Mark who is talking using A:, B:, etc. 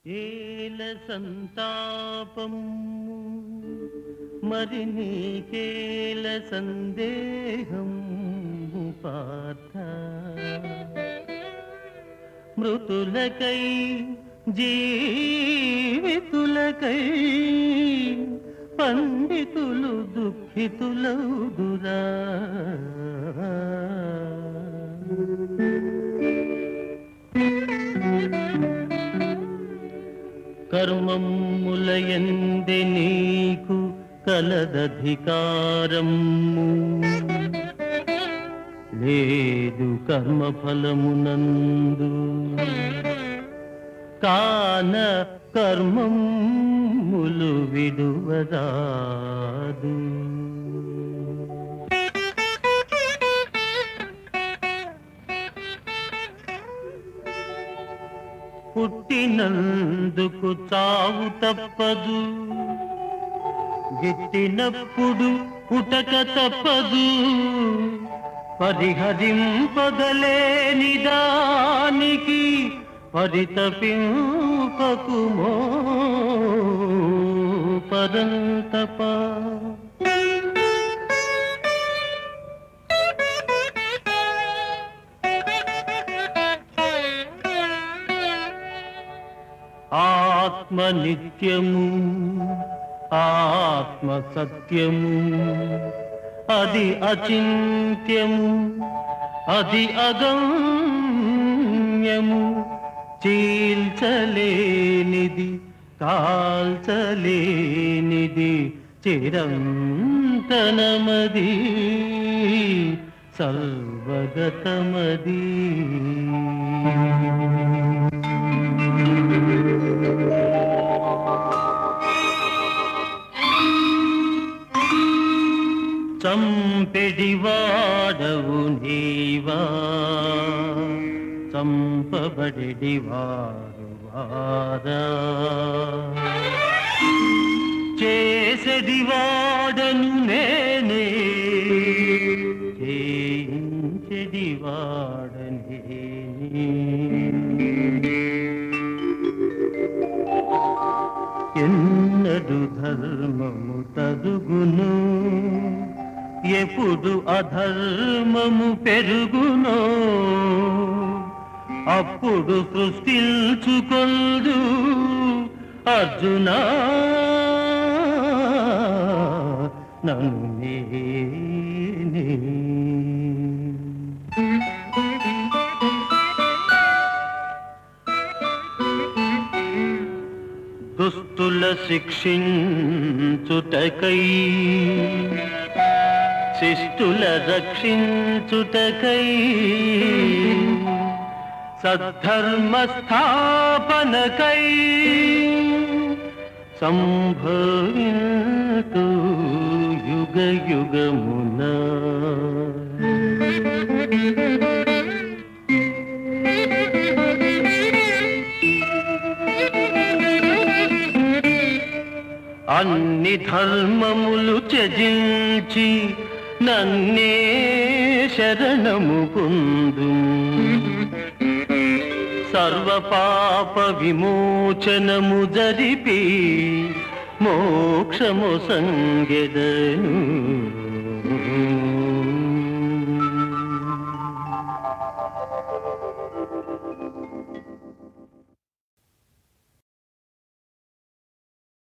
A: ఏల సంతాపము మరి నీకేల సందేహం పార్థ మృతులకై జీవితులకై పండితులు దుఃఖితులౌదురా కర్మములయంది నీకు కలదధికారము లేదు కర్మఫలమునందు కాన కర్మములు విడువరాదు పుట్టినందుకు చావు తప్పదు గిట్టినప్పుడు పుటక తప్పదు పరిహరింపగలేని దానికి పరితపింపకుమో పరంతప ఆత్మ నిత్యము ఆత్మ సత్యము అది అచింత్యము అది అగమ్యము చీల్చలేనిది కాల్చలేనిది చిరంతనమది సర్వగతమది చంపెడివాడవు నీవా చంపబడివారు వారా చేసెడివాడను నేనే చేయించెడివాడనే ఎన్నడు ధర్మము తరుగును ఎప్పుడు అధర్మము పెరుగునో అప్పుడు సృష్టించుకొందు అర్జునా నన్ను నేనే. దుస్తుల శిక్షించుటకై శిష్టుల రక్షించుటకై సద్ధర్మ స్థాపనకై సంభవితు యుగ యుగమున అన్ని ధర్మములు త్యజించి నన్నే శరణము పొందు సర్వ పాప విమోచనము జరిపి మోక్షము సంగెదను